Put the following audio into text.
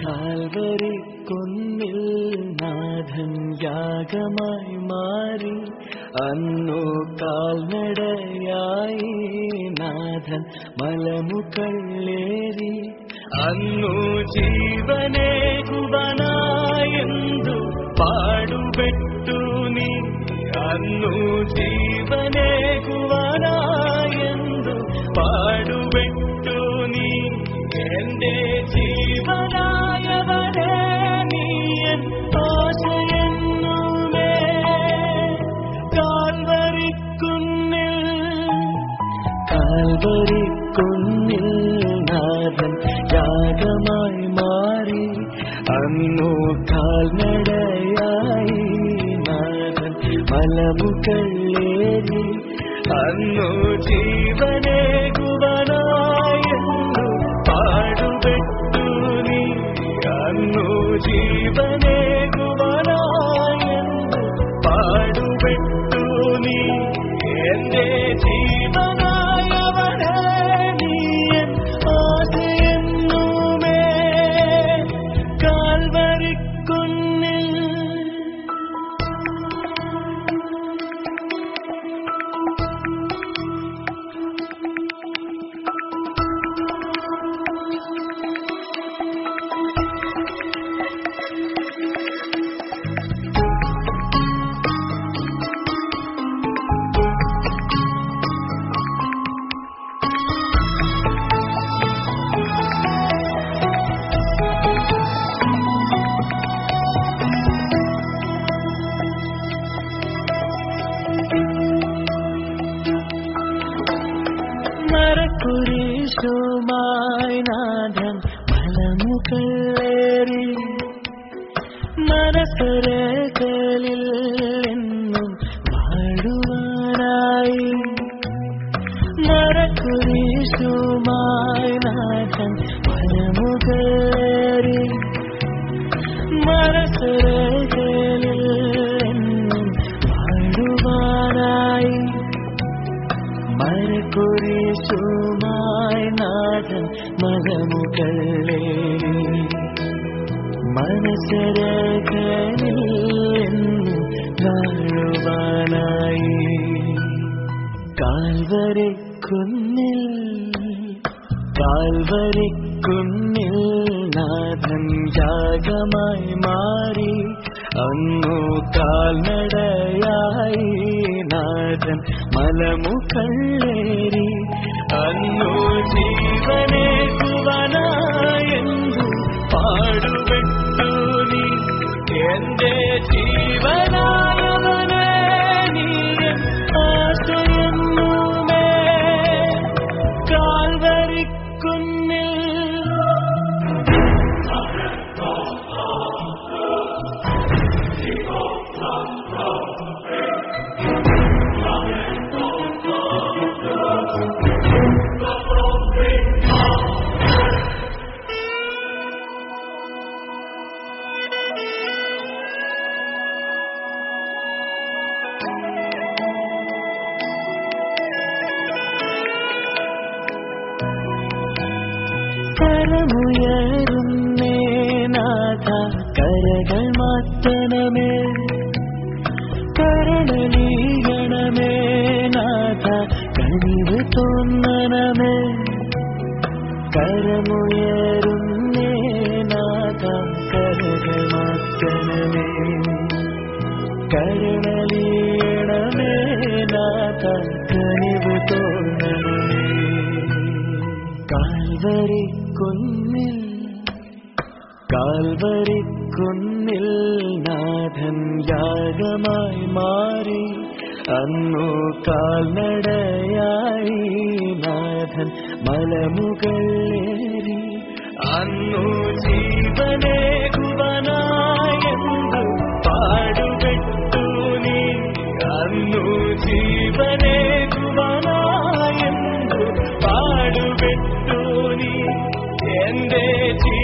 Calvary കുന്നിൽ നാഥൻ യാഗമായി മാറി അന്നു കാൽനടയായി നാഥൻ മലമുകളേറി അന്നു ജീവനെ കുവനായെന്തു പാടുപെട്ടു നീ അന്നു ജീവനെ കുവനായെന്തു പാടുപെട്ടു നീ എന്റെ ജീവനായവനെ നീയൻ ആശയെന്നുമേ കാൽവരിക്കുന്നിൽ കാൽവരിക്കുന്നിൽ നാഥൻ യാഗമായി മാറി അന്നു കാൽനടയായി നാഥൻ മലമുകളേറി അന്നു ജീവനെ കുവനായെന്നു പാടുപെട്ടു നീ അന്നു ജീവനെ കുവനായെന്നു പാടുപെട്ടു നീ എന്റെ ജീവനായവനെ നീയൻ ആശയെന്നുമേ കാൽവരിക്കുന്നിൽ മരക്കുരീശുമായി നാഥൻ മലമുകളേറി മനസ്സരകളിൽ എന്നും വാഴുവാനായി മരക്കുരീശുമായി നാഥൻ മലമുകളേറി മനസ്സരകളിൽ എന്നും വാഴുവാനായി മരക്കുരിശുമായി നാഥൻ മകമുകളേ മനസരകളിൽ എന്നും വാഴുവാനായി കാൽവരെ കുന്നിൽ കാൽവരെ കുന്നിൽ നാഥൻ യാഗമായി മാറി അന്നു കാൽനടയായി നാഥൻ മലമുകളേറി അന്നു ജീവനെ കുവനായെന്തു പാടുപെട്ടു നീ എന്റെ ജീവനായവനെ നീയൻ ആശയെന്നുമേ കാൽവരിക്കുന്നിൽ കരമുയരുന്നേ നാഥ കരകൾ മാറ്റണമേ കരണലീയണമേ നാഥ കനിവ് തോന്നണമേ കരമുയരുന്നേ നാഥ കരകൾ മാറ്റണമേ കരുണലീണമേ നാഥ കനിവ് തോന്നണമേ കാൽവരി കുന്നിൽ കാൽവരി കുന്നിൽ നാഥൻ യാഗമായി മാറി അന്നു കാൽനടയായി നാഥൻ മലമുകളേറി അന്നു ജീവനെ കുവനായെന്തു പാടുപെട്ടു നീ അന്നു ജീവനെ കുവനായെന്തു പാടുപെട്ടു നീ എന്റെ ജീവ